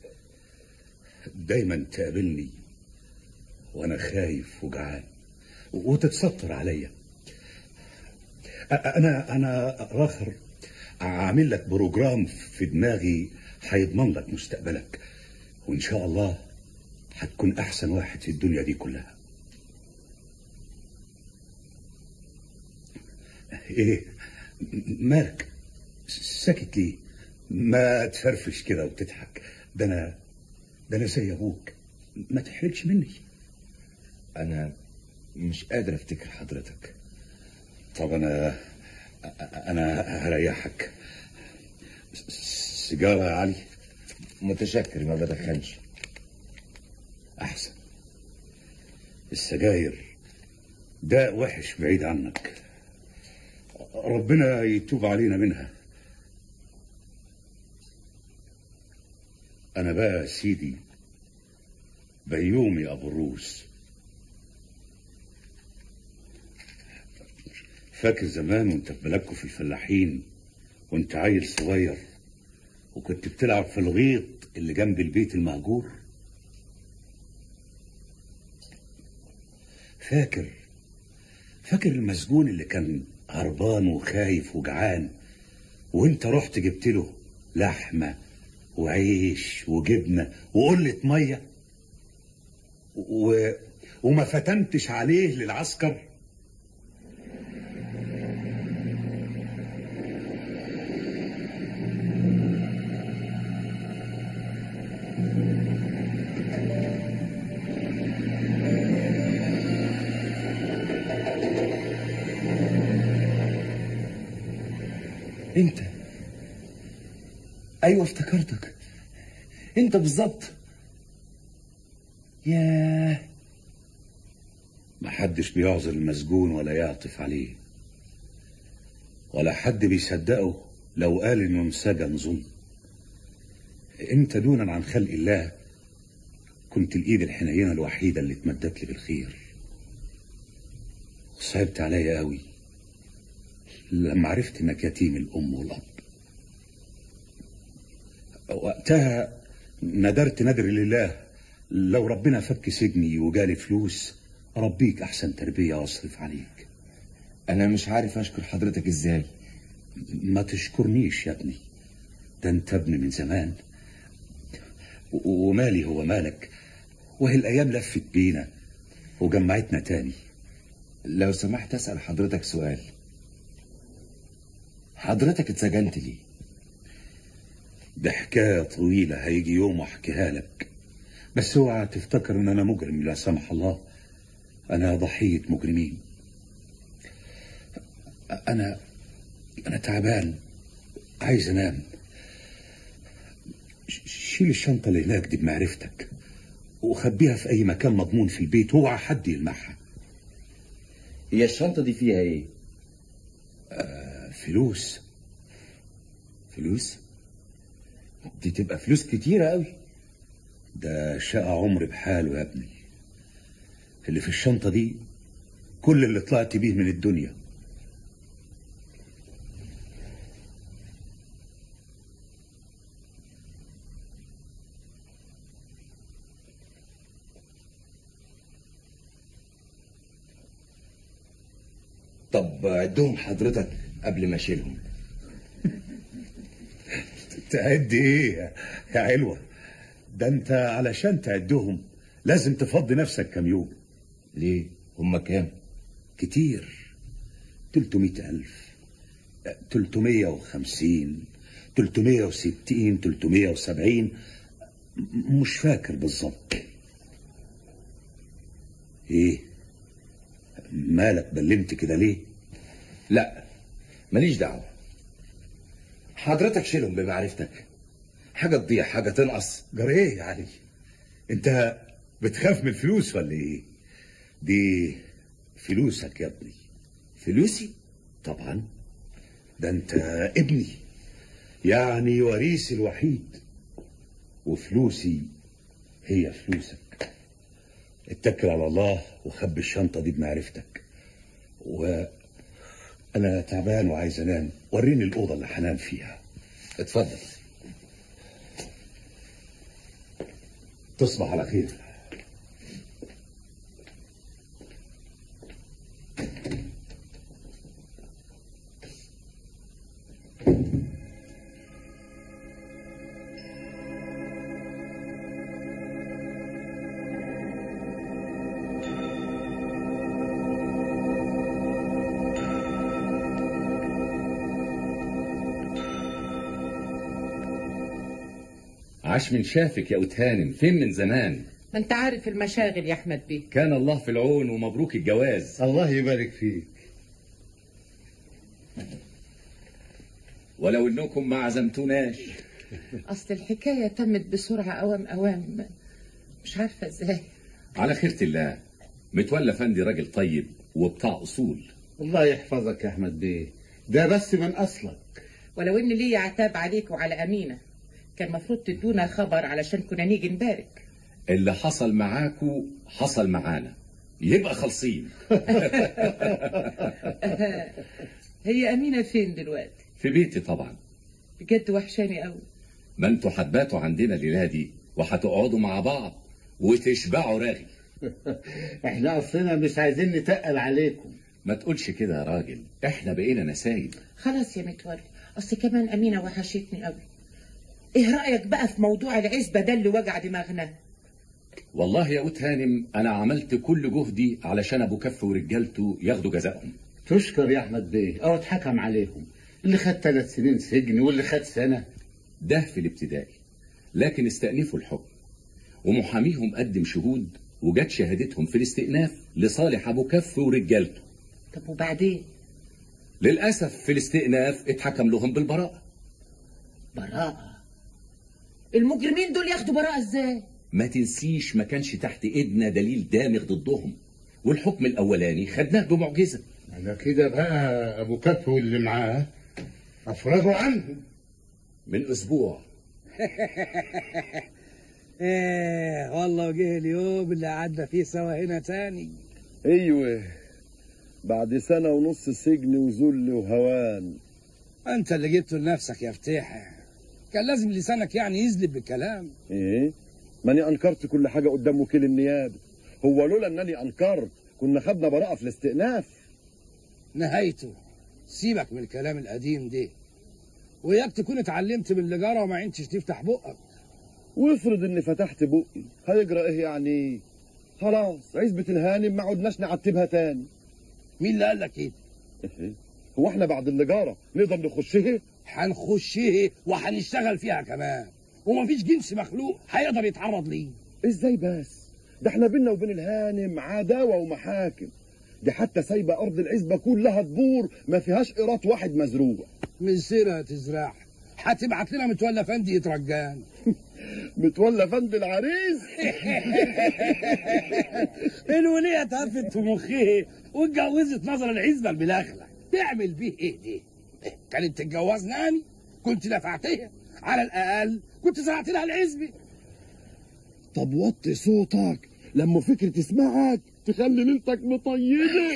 دايما تقابلني وانا خايف وجعان وتتستر عليا أ- انا انا راخر عامل لك بروجرام في دماغي هيضمن لك مستقبلك وان شاء الله هتكون احسن واحد في الدنيا دي كلها ايه م- مالك ساكت ليه ما تفرفش كده وتضحك ده انا ده انا زي ابوك ما تحرجش مني انا مش قادر افتكر حضرتك طب انا انا هريحك سيجاره يا علي متشكر ما بدخنش احسن السجاير ده وحش بعيد عنك ربنا يتوب علينا منها انا بقى يا سيدي بيومي ابو الروس فاكر زمان وانت في بلدكم في الفلاحين وانت عيل صغير وكنت بتلعب في الغيط اللي جنب البيت المهجور فاكر فاكر المسجون اللي كان هربان وخايف وجعان وانت رحت جبت له لحمه وعيش وجبنه وقله ميه و... وما فتنتش عليه للعسكر انت ايوه افتكرتك انت بالظبط ياه محدش بيعذر المسجون ولا يعطف عليه ولا حد بيصدقه لو قال انه انسجن ظلم انت دونا عن خلق الله كنت الايد الحنينه الوحيده اللي اتمدت لي بالخير وصعبت عليا قوي لما عرفت انك يتيم الام والاب وقتها ندرت ندر لله لو ربنا فك سجني وجالي فلوس اربيك احسن تربيه واصرف عليك انا مش عارف اشكر حضرتك ازاي ما تشكرنيش يا ابني ده انت ابني من زمان و- ومالي هو مالك وهي الايام لفت بينا وجمعتنا تاني لو سمحت اسال حضرتك سؤال حضرتك اتسجنت ليه ده حكايه طويله هيجي يوم احكيها لك بس اوعى تفتكر ان انا مجرم لا سمح الله انا ضحيه مجرمين انا انا تعبان عايز انام ش- شيل الشنطه اللي هناك دي بمعرفتك وخبيها في اي مكان مضمون في البيت واوعى حد يلمعها هي الشنطه دي فيها ايه آه فلوس فلوس دي تبقى فلوس كتيره قوي ده شقى عمري بحاله يا ابني اللي في الشنطة دي كل اللي طلعت بيه من الدنيا طب عدهم حضرتك قبل ما اشيلهم تعد ايه يا- يا علوة ده انت علشان تعدهم لازم تفضي نفسك كام يوم ليه هما كام كتير تلتمية ألف تلتمية وخمسين تلتمية وستين تلتمية وسبعين م- مش فاكر بالظبط ايه مالك بلمت كده ليه لا ماليش دعوه حضرتك شيلهم بمعرفتك حاجه تضيع حاجه تنقص جرى ايه يا علي انت بتخاف من الفلوس ولا ايه دي فلوسك يا ابني فلوسي طبعا ده انت ابني يعني وريثي الوحيد وفلوسي هي فلوسك اتكل على الله وخبي الشنطة دي بمعرفتك وأنا تعبان وعايز أنام وريني الأوضة اللي هنام فيها اتفضل تصبح على خير عاش من شافك يا أتهانم فين من زمان ما انت عارف المشاغل يا احمد بيه كان الله في العون ومبروك الجواز الله يبارك فيك ولو انكم ما عزمتوناش اصل الحكايه تمت بسرعه اوام اوام مش عارفه ازاي على خيرة الله متولى فندي راجل طيب وبتاع اصول الله يحفظك يا احمد بيه ده بس من اصلك ولو ان ليا عتاب عليك وعلى امينه كان المفروض تدونا خبر علشان كنا نيجي نبارك اللي حصل معاكو حصل معانا يبقى خالصين هي امينه فين دلوقتي في بيتي طبعا بجد وحشاني قوي ما انتوا هتباتوا عندنا الليله دي وهتقعدوا مع بعض وتشبعوا راغي احنا اصلنا مش عايزين نتقل عليكم ما تقولش كده يا راجل احنا بقينا نسايب خلاص يا متولي اصل كمان امينه وحشتني قوي ايه رايك بقى في موضوع العزبه ده اللي وجع دماغنا والله يا قوت هانم انا عملت كل جهدي علشان ابو كف ورجالته ياخدوا جزائهم تشكر يا احمد بيه او اتحكم عليهم اللي خد ثلاث سنين سجن واللي خد سنه ده في الابتدائي لكن استأنفوا الحكم ومحاميهم قدم شهود وجت شهادتهم في الاستئناف لصالح ابو كف ورجالته طب وبعدين للأسف في الاستئناف اتحكم لهم بالبراءة براءة المجرمين دول ياخدوا براءة ازاي ما تنسيش ما كانش تحت ايدنا دليل دامغ ضدهم والحكم الاولاني خدناه بمعجزه على كده بقى ابو كف واللي معاه افرجوا عنهم من اسبوع ايه والله جه اليوم اللي قعدنا فيه سوا هنا تاني ايوه بعد سنة ونص سجن وذل وهوان انت اللي جبته لنفسك يا فتيحة كان لازم لسانك يعني يزلب بالكلام ايه ماني انكرت كل حاجة قدام وكيل النيابة هو لولا انني انكرت كنا خدنا براءة في الاستئناف نهايته سيبك من الكلام القديم ده وياك تكون اتعلمت من اللي جرى وما عينتش تفتح بقك وافرض اني فتحت بقي هيجرى ايه يعني خلاص عزبة الهانم ما عدناش نعتبها تاني مين اللي قال لك ايه هو احنا بعد اللي جرى نقدر نخشها هنخشها وهنشتغل فيها كمان ومفيش جنس مخلوق هيقدر يتعرض ليه ازاي بس ده احنا بينا وبين الهانم عداوة ومحاكم دي حتى سايبة أرض العزبة كلها تبور ما فيهاش قيراط واحد مزروع من سيرها تزرع هتبعت لنا متولى فندي يترجان متولى فندي العريس الولية اتهفت في مخها واتجوزت نظر العزبة البلاخلة تعمل بيه ايه دي كانت تتجوزني يعني كنت دفعتها على الأقل كنت زرعت لها العزبة طب وطي صوتك لما فكرة تسمعك تخلي ليلتك مطيبة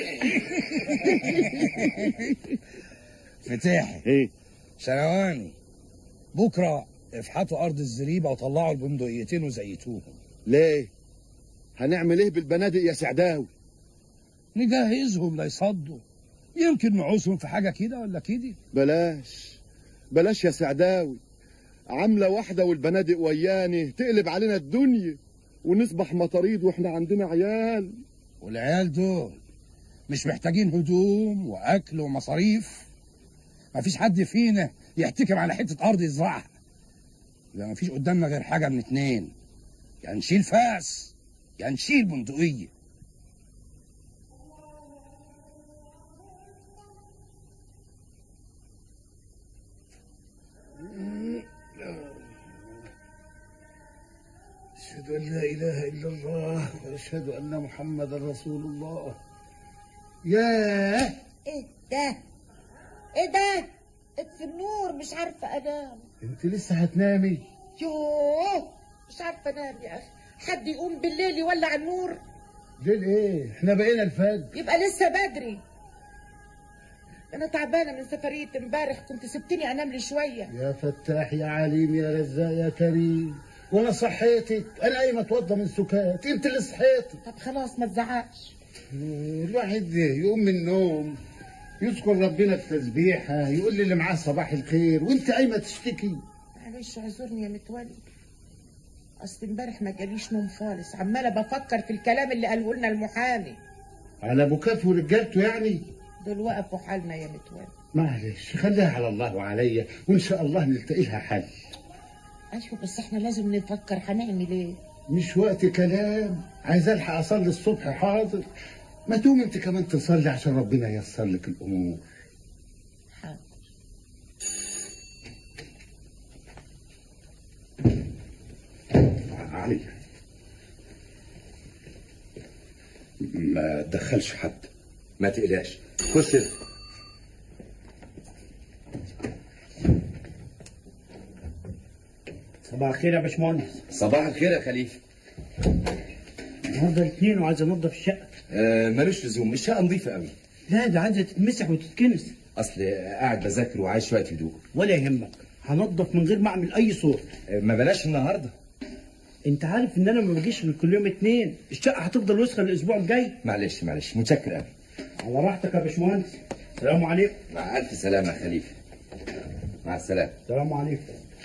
فتاحي ايه شرواني بكرة افحطوا أرض الزريبة وطلعوا البندقيتين وزيتوهم ليه هنعمل ايه بالبنادق يا سعداوي نجهزهم ليصدوا يمكن نعوزهم في حاجة كده ولا كده بلاش بلاش يا سعداوي عاملة واحدة والبنادق وياني تقلب علينا الدنيا ونصبح مطاريد واحنا عندنا عيال والعيال دول مش محتاجين هدوم وأكل ومصاريف مفيش حد فينا يحتكم على حتة أرض يزرعها يبقى مفيش قدامنا غير حاجة من اتنين يا نشيل فاس يا نشيل بندقية أشهد أن لا إله إلا الله وأشهد أن محمدا رسول الله ياه ايه ده ايه ده اطفي النور مش عارفه انام أنت لسه هتنامي يوه مش عارفه انام يا اخي حد يقوم بالليل يولع النور ليل إيه إحنا بقينا الفجر يبقى لسه بدري انا تعبانه من سفريه امبارح كنت سبتني انام لي شويه يا فتاح يا عليم يا رزاق يا كريم وانا صحيتك انا قايمه اتوضى من سكات انت اللي صحيتي طب خلاص ما تزعقش الواحد يقوم من النوم يذكر ربنا في تسبيحه يقول لي اللي معاه صباح الخير وانت قايمه تشتكي معلش اعذرني يا متولي اصل امبارح ما جاليش نوم خالص عماله بفكر في الكلام اللي قاله لنا المحامي على ابو كف ورجالته يعني دول وقفوا حالنا يا متولي معلش خليها على الله وعليا وان شاء الله نلتقي لها حل ايوه بس احنا لازم نفكر هنعمل ايه مش وقت كلام عايز الحق اصلي الصبح حاضر ما تقوم انت كمان تصلي عشان ربنا ييسر لك الامور حاضر علي ما تدخلش حد ما تقلقش خش انت. صباح الخير يا باشمهندس صباح الخير يا خليفه النهارده الاثنين وعايز انضف الشقه آه ملوش لزوم الشقه نظيفه قوي لا ده عايزه تتمسح وتتكنس اصل قاعد بذاكر وعايز شويه هدوء ولا يهمك هنضف من غير ما اعمل اي صوت آه ما بلاش النهارده انت عارف ان انا ما بجيش غير كل يوم اتنين الشقه هتفضل وسخه الاسبوع الجاي معلش معلش متشكر قوي على راحتك يا باشمهندس السلام عليكم مع الف سلامه يا خليفه مع السلامه السلام عليكم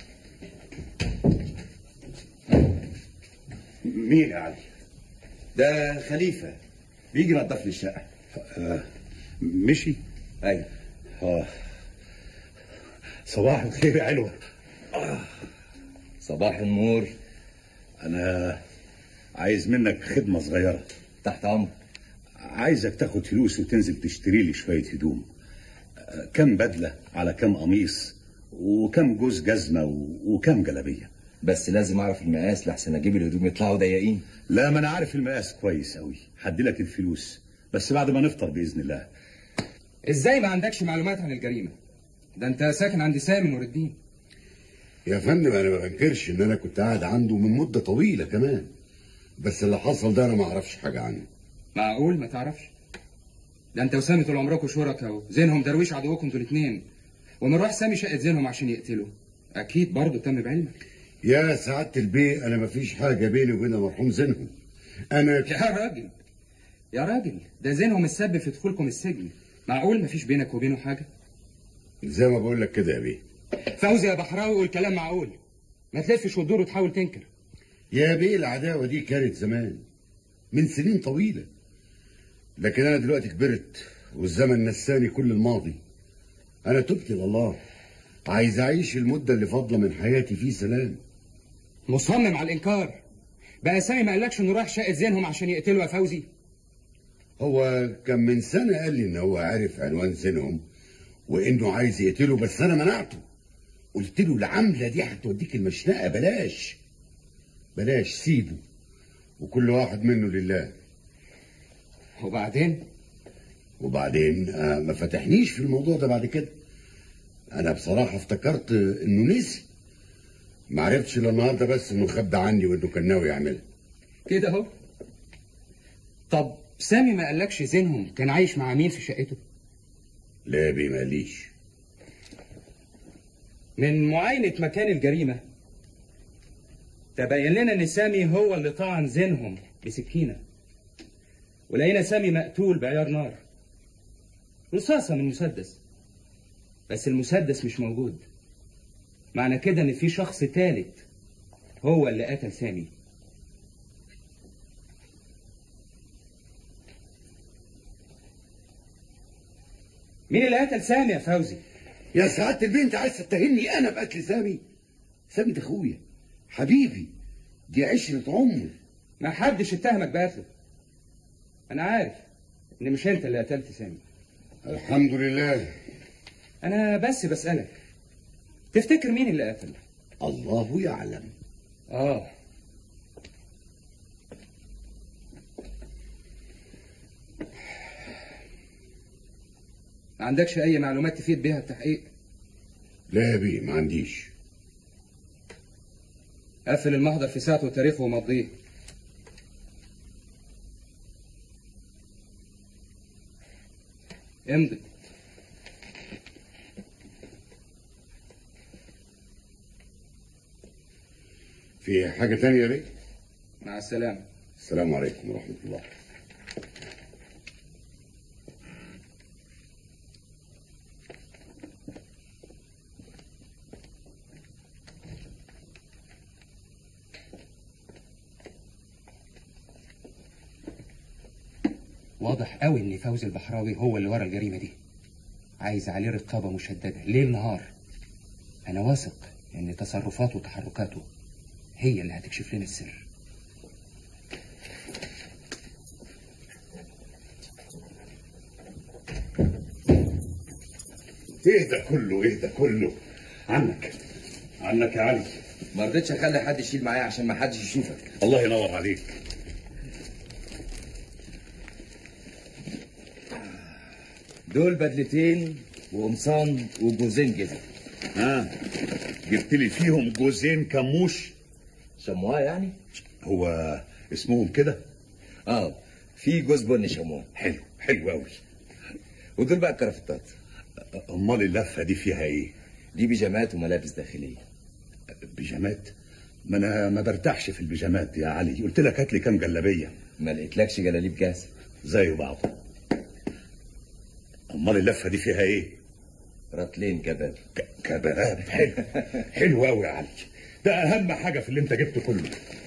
مين يا علي ده خليفه بيجي ينضف لي الشقه آه مشي ايوه اه صباح الخير يا علوة آه. صباح النور انا عايز منك خدمة صغيرة تحت امر عايزك تاخد فلوس وتنزل تشتري لي شوية هدوم كم بدله على كم قميص وكم جوز جزمه و- وكم جلابيه بس لازم اعرف المقاس لحسن اجيب الهدوم يطلعوا ضيقين لا ما انا عارف المقاس كويس قوي هدي لك الفلوس بس بعد ما نفطر باذن الله ازاي ما عندكش معلومات عن الجريمه ده انت ساكن عند سامي نور الدين يا فندم انا ما بنكرش ان انا كنت قاعد عنده من مده طويله كمان بس اللي حصل ده انا ما اعرفش حاجه عنه معقول ما تعرفش ده انت وسامي طول عمركم شركاء زينهم درويش عدوكم انتوا الاثنين ونروح سامي شقه زينهم عشان يقتله اكيد برضه تم بعلمك يا سعاده البيه انا ما فيش حاجه بيني وبين المرحوم زينهم انا يا راجل يا راجل ده زينهم السبب في دخولكم السجن معقول ما فيش بينك وبينه حاجه زي ما بقول لك كده يا بيه فوزي يا بحراوي والكلام معقول ما تلفش وتدور وتحاول تنكر يا بيه العداوه دي كانت زمان من سنين طويله لكن انا دلوقتي كبرت والزمن نساني كل الماضي انا تبت الى الله عايز اعيش المده اللي فاضله من حياتي في سلام مصمم على الانكار بقى سامي ما قالكش انه راح شقه زينهم عشان يقتله يا فوزي هو كان من سنه قال لي ان هو عارف عنوان زينهم وانه عايز يقتله بس انا منعته قلت له العمله دي هتوديك المشنقه بلاش بلاش سيبه وكل واحد منه لله وبعدين وبعدين آه ما فتحنيش في الموضوع ده بعد كده انا بصراحه افتكرت انه نسي ما عرفتش الا النهارده بس انه خبى عني وانه كان ناوي يعملها كده اهو طب سامي ما قالكش زينهم كان عايش مع مين في شقته لا يا بيه ماليش من معاينة مكان الجريمة تبين لنا ان سامي هو اللي طعن زينهم بسكينة ولقينا سامي مقتول بعيار نار رصاصة من مسدس بس المسدس مش موجود معنى كده ان في شخص تالت هو اللي قتل سامي مين اللي قتل سامي يا فوزي يا سعاده البنت عايز تتهمني انا بقتل سامي سامي ده اخويا حبيبي دي عشره عمر ما حدش اتهمك بقتله انا عارف ان مش انت اللي قتلت سامي الحمد لله انا بس بسألك تفتكر مين اللي قتل الله يعلم اه ما عندكش اي معلومات تفيد بيها التحقيق لا يا بيه ما عنديش قفل المحضر في ساعته وتاريخه ومضيه امضي في حاجه تانية يا بيه مع السلامة السلام عليكم ورحمه الله واضح قوي ان فوزي البحراوي هو اللي ورا الجريمه دي عايز عليه رقابه مشدده ليل نهار انا واثق ان تصرفاته وتحركاته هي اللي هتكشف لنا السر ايه ده كله ايه ده كله عنك عنك يا علي ما رضيتش اخلي حد يشيل معايا عشان ما حدش يشوفك الله ينور عليك دول بدلتين وقمصان وجوزين جزم ها جبت لي فيهم جوزين كموش شمواه يعني هو اسمهم كده اه في جوز بني شمواه حلو حلو قوي ودول بقى الكرافتات امال اللفه دي فيها ايه دي بيجامات وملابس داخليه بيجامات ما انا ما برتاحش في البيجامات يا علي قلت لك هات لي كام جلابيه ما لقيتلكش جلاليب جاهزه زي بعض امال اللفه دي فيها ايه رطلين كباب كباب حلو حلو قوي يا علي ده اهم حاجه في اللي انت جبته كله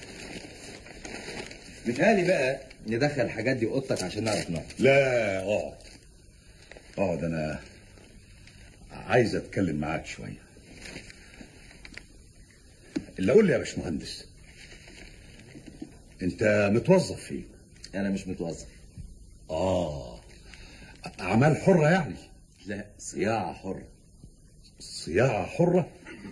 متهيألي بقى ندخل الحاجات دي اوضتك عشان نعرف نقعد لا اقعد اقعد انا عايز اتكلم معاك شويه اللي قول لي يا باشمهندس انت متوظف فين انا مش متوظف اه اعمال حره يعني لا صياعة حرة صياعة حرة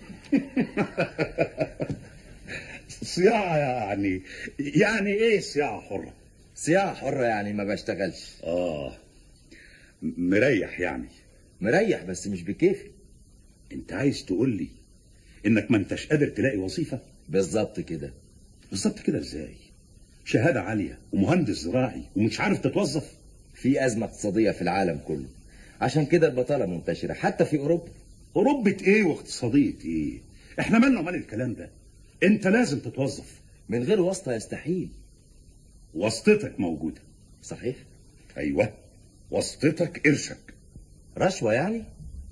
صياعة يعني يعني ايه صياعة حرة صياعة حرة يعني ما بشتغلش اه مريح يعني مريح بس مش بكيفي انت عايز تقول لي انك ما انتش قادر تلاقي وظيفة بالظبط كده بالظبط كده ازاي شهادة عالية ومهندس زراعي ومش عارف تتوظف في أزمة اقتصادية في العالم كله عشان كده البطالة منتشرة حتى في أوروبا أوروبة إيه واقتصادية إيه؟ إحنا مالنا ومال الكلام ده؟ أنت لازم تتوظف من غير واسطة يستحيل واسطتك موجودة صحيح أيوة واسطتك قرشك رشوة يعني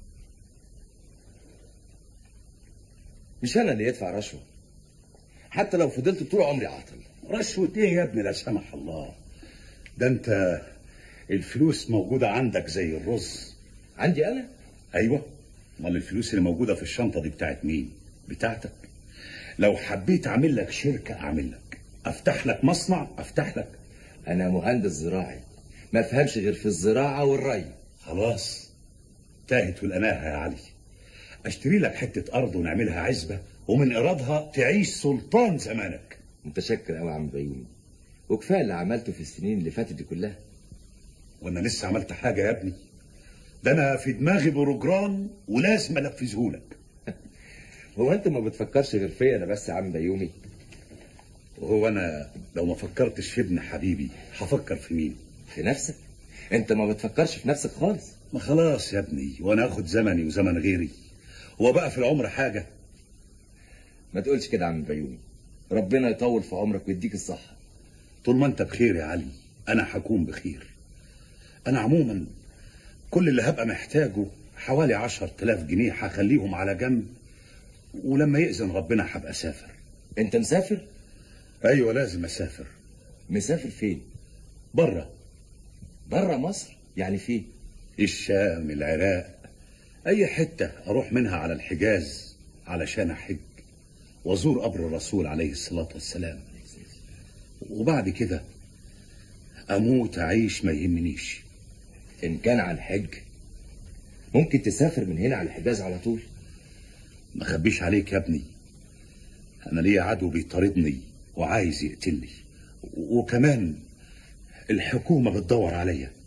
مش أنا اللي يدفع رشوة حتى لو فضلت طول عمري عاطل رشوة إيه يا ابني لا سمح الله ده أنت الفلوس موجودة عندك زي الرز عندي أنا؟ أيوة امال الفلوس اللي موجودة في الشنطة دي بتاعت مين؟ بتاعتك لو حبيت أعمل لك شركة أعمل لك أفتح لك مصنع أفتح لك أنا مهندس زراعي ما فهمش غير في الزراعة والري خلاص تاهت والأناهة يا علي أشتري لك حتة أرض ونعملها عزبة ومن إيرادها تعيش سلطان زمانك متشكر قوي يا عم بيومي وكفايه اللي عملته في السنين اللي فاتت دي كلها وانا لسه عملت حاجه يا ابني ده انا في دماغي بروجرام ولازم انفذه لك هو انت ما بتفكرش غير فيا انا بس يا عم بيومي وهو انا لو ما فكرتش في ابن حبيبي هفكر في مين في نفسك انت ما بتفكرش في نفسك خالص ما خلاص يا ابني وانا اخد زمني وزمن غيري هو بقى في العمر حاجه ما تقولش كده يا عم بيومي ربنا يطول في عمرك ويديك الصحه طول ما انت بخير يا علي انا هكون بخير انا عموما كل اللي هبقى محتاجه حوالي عشر تلاف جنيه هخليهم على جنب ولما يأذن ربنا هبقى اسافر انت مسافر ايوه لازم اسافر مسافر فين بره بره مصر يعني فين الشام العراق اي حته اروح منها على الحجاز علشان احج وازور قبر الرسول عليه الصلاه والسلام وبعد كده اموت اعيش ما يهمنيش ان كان عن حج ممكن تسافر من هنا على الحجاز على طول ما خبيش عليك يا ابني انا ليا عدو بيطاردني وعايز يقتلني وكمان الحكومه بتدور عليا